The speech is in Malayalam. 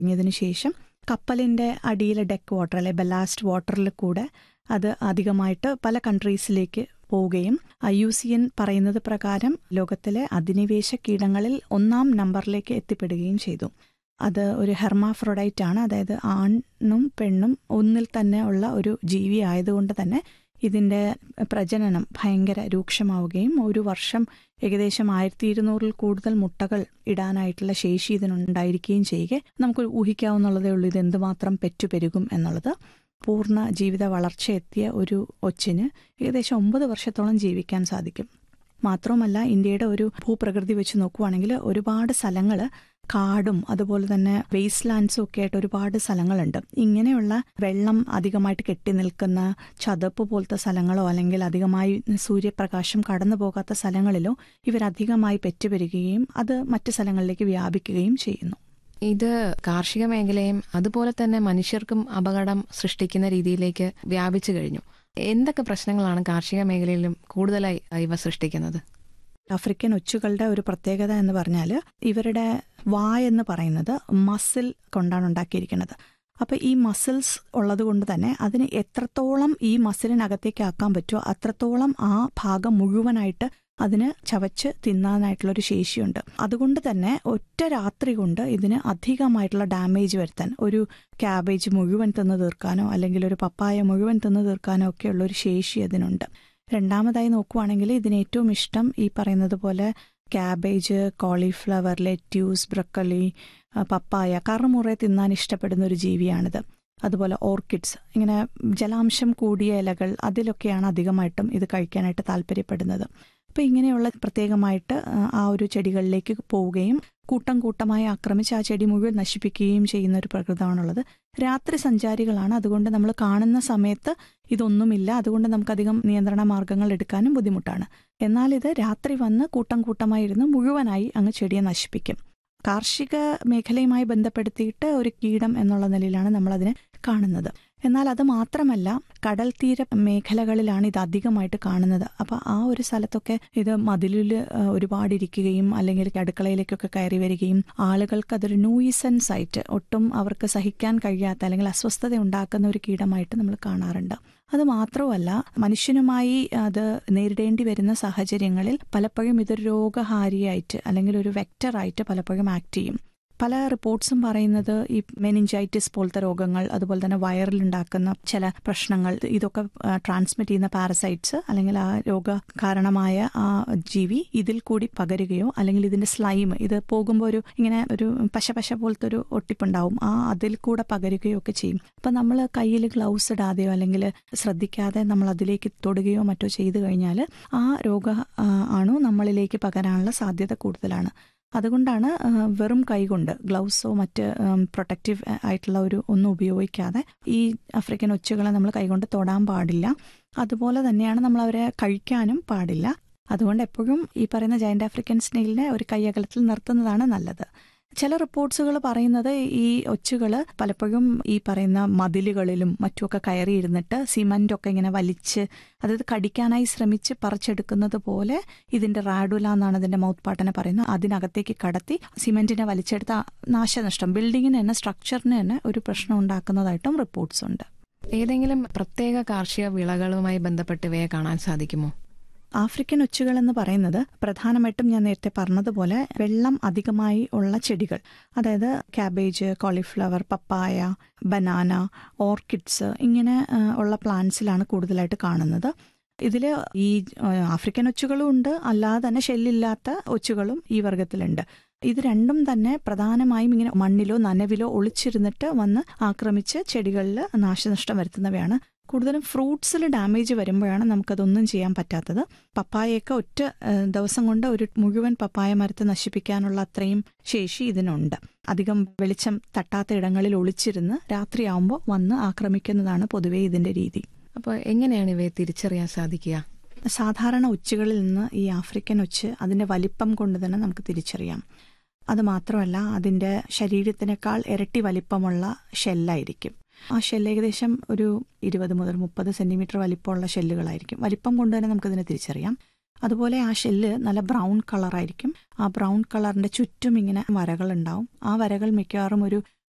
ഇതിനു ശേഷം കപ്പലിന്റെ അടിയിലെ ഡെക്ക് വാട്ടർ അല്ലെ ബലാസ്റ്റ് വാട്ടറിൽ കൂടെ അത് അധികമായിട്ട് പല കൺട്രീസിലേക്ക് പോവുകയും ഐ യു സി എൻ പറയുന്നത് പ്രകാരം ലോകത്തിലെ അധിനിവേശ കീടങ്ങളിൽ ഒന്നാം നമ്പറിലേക്ക് എത്തിപ്പെടുകയും ചെയ്തു അത് ഒരു ഹെർമാഫ്രോഡൈറ്റ് ആണ് അതായത് ആണും പെണ്ണും ഒന്നിൽ തന്നെ ഉള്ള ഒരു ജീവി ആയതുകൊണ്ട് തന്നെ ഇതിന്റെ പ്രജനനം ഭയങ്കര രൂക്ഷമാവുകയും ഒരു വർഷം ഏകദേശം ആയിരത്തി ഇരുന്നൂറിൽ കൂടുതൽ മുട്ടകൾ ഇടാനായിട്ടുള്ള ശേഷി ഇതിനുണ്ടായിരിക്കുകയും ചെയ്യുക നമുക്ക് ഊഹിക്കാവുന്നുള്ളതേ ഉള്ളൂ ഇത് എന്തുമാത്രം പെറ്റുപെരുകും എന്നുള്ളത് പൂർണ്ണ ജീവിത വളർച്ചയെത്തിയ ഒരു ഒച്ചിന് ഏകദേശം ഒമ്പത് വർഷത്തോളം ജീവിക്കാൻ സാധിക്കും മാത്രവുമല്ല ഇന്ത്യയുടെ ഒരു ഭൂപ്രകൃതി വെച്ച് നോക്കുവാണെങ്കിൽ ഒരുപാട് സ്ഥലങ്ങൾ കാടും അതുപോലെ തന്നെ വേസ്റ്റ് ലാൻഡ്സും ഒക്കെ ആയിട്ട് ഒരുപാട് സ്ഥലങ്ങളുണ്ട് ഇങ്ങനെയുള്ള വെള്ളം അധികമായിട്ട് കെട്ടി നിൽക്കുന്ന ചതുപ്പ് പോലത്തെ സ്ഥലങ്ങളോ അല്ലെങ്കിൽ അധികമായി സൂര്യപ്രകാശം കടന്നു പോകാത്ത സ്ഥലങ്ങളിലോ ഇവരധികമായി പെറ്റുപെരുകയും അത് മറ്റ് സ്ഥലങ്ങളിലേക്ക് വ്യാപിക്കുകയും ചെയ്യുന്നു ഇത് കാർഷിക മേഖലയും അതുപോലെ തന്നെ മനുഷ്യർക്കും അപകടം സൃഷ്ടിക്കുന്ന രീതിയിലേക്ക് വ്യാപിച്ചു കഴിഞ്ഞു എന്തൊക്കെ പ്രശ്നങ്ങളാണ് കാർഷിക മേഖലയിലും കൂടുതലായി ഇവ സൃഷ്ടിക്കുന്നത് ആഫ്രിക്കൻ ഒച്ചുകളുടെ ഒരു പ്രത്യേകത എന്ന് പറഞ്ഞാൽ ഇവരുടെ വായ എന്ന് പറയുന്നത് മസിൽ കൊണ്ടാണ് ഉണ്ടാക്കിയിരിക്കുന്നത് അപ്പോൾ ഈ മസിൽസ് ഉള്ളത് കൊണ്ട് തന്നെ അതിന് എത്രത്തോളം ഈ മസിലിനകത്തേക്ക് ആക്കാൻ പറ്റുമോ അത്രത്തോളം ആ ഭാഗം മുഴുവനായിട്ട് അതിന് ചവച്ച് തിന്നാനായിട്ടുള്ളൊരു ശേഷിയുണ്ട് അതുകൊണ്ട് തന്നെ ഒറ്റ രാത്രി കൊണ്ട് ഇതിന് അധികമായിട്ടുള്ള ഡാമേജ് വരുത്താൻ ഒരു ക്യാബേജ് മുഴുവൻ തിന്ന് തീർക്കാനോ അല്ലെങ്കിൽ ഒരു പപ്പായ മുഴുവൻ തിന്ന് തീർക്കാനോ ഒക്കെയുള്ള ഒരു ശേഷി അതിനുണ്ട് രണ്ടാമതായി നോക്കുവാണെങ്കിൽ ഇതിന് ഏറ്റവും ഇഷ്ടം ഈ പറയുന്നത് പോലെ cabbage cauliflower lettuce broccoli papaya കറുമുറ തിന്നാൻ ഇഷ്ടപ്പെടുന്ന ഒരു ജീവിയാണിത് അതുപോലെ ഓർക്കിഡ്സ് ഇങ്ങനെ ജലാംശം കൂടിയ ഇലകൾ അതിലൊക്കെയാണ് അധികമായിട്ടും ഇത് കഴിക്കാനായിട്ട് താല്പര്യപ്പെടുന്നത് അപ്പോൾ ഇങ്ങനെയുള്ള പ്രത്യേകമായിട്ട് ആ ഒരു ചെടികളിലേക്ക് പോവുകയും കൂട്ടം കൂട്ടമായി ആക്രമിച്ച് ആ ചെടി മുഴുവൻ നശിപ്പിക്കുകയും ചെയ്യുന്ന ഒരു പ്രകൃതമാണുള്ളത് രാത്രി സഞ്ചാരികളാണ് അതുകൊണ്ട് നമ്മൾ കാണുന്ന സമയത്ത് ഇതൊന്നുമില്ല അതുകൊണ്ട് നമുക്കധികം നിയന്ത്രണ മാർഗങ്ങൾ എടുക്കാനും ബുദ്ധിമുട്ടാണ് എന്നാൽ ഇത് രാത്രി വന്ന് കൂട്ടം കൂട്ടമായി ഇരുന്ന് മുഴുവനായി അങ്ങ് ചെടിയെ നശിപ്പിക്കും കാർഷിക മേഖലയുമായി ബന്ധപ്പെടുത്തിയിട്ട് ഒരു കീടം എന്നുള്ള നിലയിലാണ് നമ്മൾ അതിനെ കാണുന്നത് എന്നാൽ അത് മാത്രമല്ല കടൽ തീര മേഖലകളിലാണ് ഇത് അധികമായിട്ട് കാണുന്നത് അപ്പൊ ആ ഒരു സ്ഥലത്തൊക്കെ ഇത് മതിലിൽ ഒരുപാട് ഇരിക്കുകയും അല്ലെങ്കിൽ അടുക്കളയിലേക്കൊക്കെ കയറി വരികയും ആളുകൾക്ക് അതൊരു നൂയിസൻസ് ആയിട്ട് ഒട്ടും അവർക്ക് സഹിക്കാൻ കഴിയാത്ത അല്ലെങ്കിൽ അസ്വസ്ഥത ഉണ്ടാക്കുന്ന ഒരു കീടമായിട്ട് നമ്മൾ കാണാറുണ്ട് അത് മാത്രമല്ല മനുഷ്യനുമായി അത് നേരിടേണ്ടി വരുന്ന സാഹചര്യങ്ങളിൽ പലപ്പോഴും ഇതൊരു രോഗഹാരിയായിട്ട് അല്ലെങ്കിൽ ഒരു വെക്ടറായിട്ട് പലപ്പോഴും ആക്ട് ചെയ്യും പല റിപ്പോർട്ട്സും പറയുന്നത് ഈ മെനിഞ്ചൈറ്റിസ് പോലത്തെ രോഗങ്ങൾ അതുപോലെ തന്നെ വയറിലുണ്ടാക്കുന്ന ചില പ്രശ്നങ്ങൾ ഇതൊക്കെ ട്രാൻസ്മിറ്റ് ചെയ്യുന്ന പാരസൈറ്റ്സ് അല്ലെങ്കിൽ ആ രോഗ കാരണമായ ആ ജീവി ഇതിൽ കൂടി പകരുകയോ അല്ലെങ്കിൽ ഇതിന്റെ സ്ലൈം ഇത് പോകുമ്പോൾ ഒരു ഇങ്ങനെ ഒരു പശ പശ പോലത്തെ ഒരു ഒട്ടിപ്പുണ്ടാവും ആ അതിൽ കൂടെ പകരുകയോ ഒക്കെ ചെയ്യും അപ്പൊ നമ്മൾ കയ്യിൽ ഗ്ലൗസ് ഇടാതെയോ അല്ലെങ്കിൽ ശ്രദ്ധിക്കാതെ നമ്മൾ അതിലേക്ക് തൊടുകയോ മറ്റോ ചെയ്തു കഴിഞ്ഞാൽ ആ രോഗ ആണു നമ്മളിലേക്ക് പകരാനുള്ള സാധ്യത കൂടുതലാണ് അതുകൊണ്ടാണ് വെറും കൈകൊണ്ട് ഗ്ലൗസോ മറ്റ് പ്രൊട്ടക്റ്റീവ് ആയിട്ടുള്ള ഒരു ഒന്നും ഉപയോഗിക്കാതെ ഈ ആഫ്രിക്കൻ ഒച്ചുകളെ നമ്മൾ കൈകൊണ്ട് തൊടാൻ പാടില്ല അതുപോലെ തന്നെയാണ് നമ്മൾ അവരെ കഴിക്കാനും പാടില്ല അതുകൊണ്ട് എപ്പോഴും ഈ പറയുന്ന ജയന്റ് ആഫ്രിക്കൻ സ്നെയിലിനെ ഒരു കൈയകലത്തിൽ നിർത്തുന്നതാണ് നല്ലത് ചില റിപ്പോർട്ട്സുകൾ പറയുന്നത് ഈ ഒച്ചുകൾ പലപ്പോഴും ഈ പറയുന്ന മതിലുകളിലും മറ്റുമൊക്കെ കയറിയിരുന്നിട്ട് സിമന്റ് ഒക്കെ ഇങ്ങനെ വലിച്ച് അതായത് കടിക്കാനായി ശ്രമിച്ച് പറിച്ചെടുക്കുന്നത് പോലെ ഇതിന്റെ റാഡുല എന്നാണ് ഇതിന്റെ മൗത്ത് പാട്ടിനെ പറയുന്നത് അതിനകത്തേക്ക് കടത്തി സിമെന്റിനെ വലിച്ചെടുത്ത നാശനഷ്ടം ബിൽഡിങ്ങിന് തന്നെ സ്ട്രക്ചറിന് തന്നെ ഒരു പ്രശ്നം ഉണ്ടാക്കുന്നതായിട്ടും റിപ്പോർട്ട്സ് ഉണ്ട് ഏതെങ്കിലും പ്രത്യേക കാർഷിക വിളകളുമായി ബന്ധപ്പെട്ട് ഇവയെ കാണാൻ സാധിക്കുമോ ആഫ്രിക്കൻ ഒച്ചുകൾ എന്ന് പറയുന്നത് പ്രധാനമായിട്ടും ഞാൻ നേരത്തെ പറഞ്ഞതുപോലെ വെള്ളം അധികമായി ഉള്ള ചെടികൾ അതായത് cabbage cauliflower papaya banana orchids ഇങ്ങനെ ഉള്ള പ്ലാന്റ്സിലാണ് കൂടുതലായിട്ട് കാണുന്നത് ഇതിൽ ഈ ആഫ്രിക്കൻ ഒച്ചുകളും ഉണ്ട് അല്ലാതെ തന്നെ ഷെല്ലില്ലാത്ത ഒച്ചുകളും ഈ വർഗത്തിലുണ്ട് ഇത് രണ്ടും തന്നെ പ്രധാനമായും ഇങ്ങനെ മണ്ണിലോ നനവിലോ ഒളിച്ചിരുന്നിട്ട് വന്ന് ആക്രമിച്ച് ചെടികളിൽ നാശനഷ്ടം വരുത്തുന്നവയാണ് കൂടുതലും ഫ്രൂട്ട്സിൽ ഡാമേജ് വരുമ്പോഴാണ് നമുക്കതൊന്നും ചെയ്യാൻ പറ്റാത്തത് പപ്പായയൊക്കെ ഒറ്റ ദിവസം കൊണ്ട് ഒരു മുഴുവൻ പപ്പായ മരത്തെ നശിപ്പിക്കാനുള്ള അത്രയും ശേഷി ഇതിനുണ്ട് അധികം വെളിച്ചം തട്ടാത്ത ഇടങ്ങളിൽ ഒളിച്ചിരുന്ന് രാത്രിയാവുമ്പോൾ വന്ന് ആക്രമിക്കുന്നതാണ് പൊതുവെ ഇതിന്റെ രീതി അപ്പോൾ എങ്ങനെയാണ് ഇവയെ തിരിച്ചറിയാൻ സാധിക്കുക സാധാരണ ഒച്ചുകളിൽ നിന്ന് ഈ ആഫ്രിക്കൻ ഒച്ച് അതിന്റെ വലിപ്പം കൊണ്ട് തന്നെ നമുക്ക് തിരിച്ചറിയാം അത് മാത്രമല്ല അതിന്റെ ശരീരത്തിനേക്കാൾ ഇരട്ടി വലിപ്പമുള്ള ഷെല്ലായിരിക്കും ആ ഷെല്ല് ഏകദേശം ഒരു ഇരുപത് മുതൽ മുപ്പത് സെന്റിമീറ്റർ വലിപ്പമുള്ള ഷെല്ലുകളായിരിക്കും വലിപ്പം കൊണ്ട് തന്നെ നമുക്കതിനെ തിരിച്ചറിയാം അതുപോലെ ആ ഷെല്ല് നല്ല ബ്രൗൺ കളറായിരിക്കും ആ ബ്രൗൺ കളറിന്റെ ചുറ്റും ഇങ്ങനെ വരകൾ ഉണ്ടാവും ആ വരകൾ മിക്കവാറും ഒരു